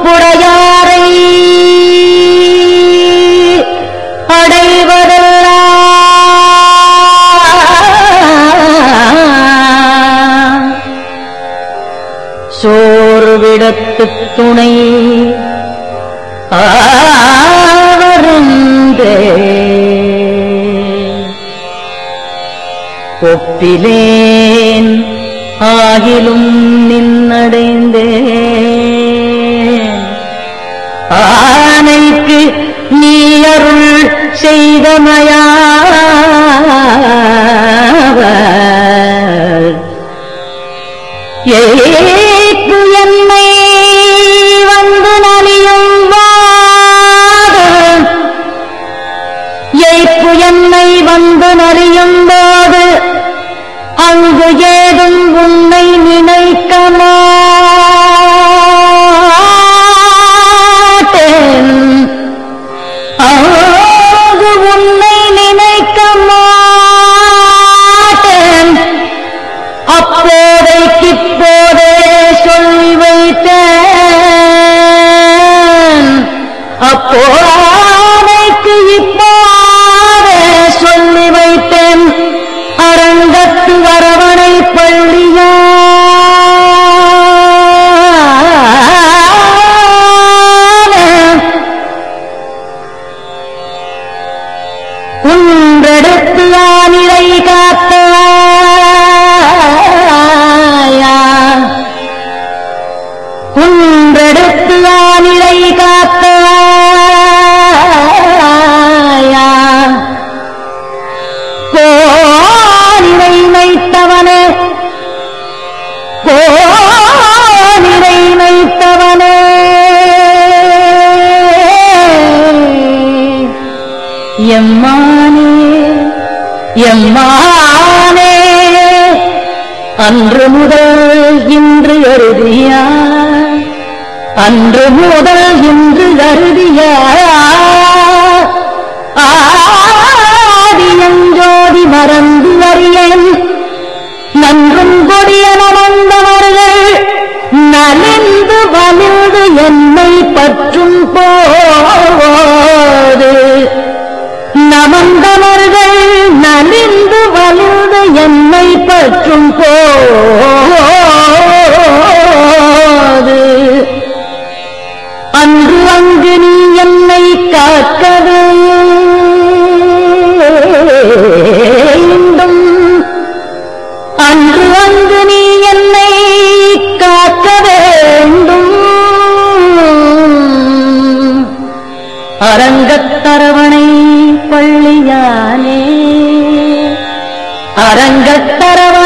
சிறப்புடையாரை அடைவதெல்லாம் சோர்விடத்து துணை ஆவருந்தே ஒப்பிலேன் ஆகிலும் நின்னடைந்தேன் ஆனைக்கு நீ அருள் செய்தமையாவர் ஏக்கு என்னை வந்து நலியும் வாடு ஏய்ப்பு என்னை வந்து நலியும் போது அங்கு ஏதும் உன்னை நினைக்க மாட்டேன் அங்கு உன்னை நினைக்க மாட்டேன் அப்போதைக்கு இப்போதே சொல்லி வைத்தேன் அப்போதைக்கு இப்போதே சொல்லி வைத்தேன் அரங்கத்து வரவணை பள்ளியா குன்றெடுத்து ஆனிலை காத்தாயா குன்றெடுத்து ஆனிலை காத்தாயா கோனிலை வைத்தவனே கோனிலை வைத்தவனே எம்மானே எம்மானே அன்று முதல் இன்று அருதியா அன்று முதல் இன்று அருதியா ஆதியஞ்சோதி மறந்து அறியேன் நன்றும் கொடிய நமந்தவர்கள் நலிந்து வலிந்து என்னை பற்றும் போது நமந்தவர்கள் நலிந்து வலிந்து என்னை பற்றும் போது அன்று அங்கு நீ என்னை காக்க வேண்டும் அன்று அங்கு நீ என்னை காக்க வேண்டும் அரங்கத்தரவணை பள்ளியானே அரங்கத்தரவணை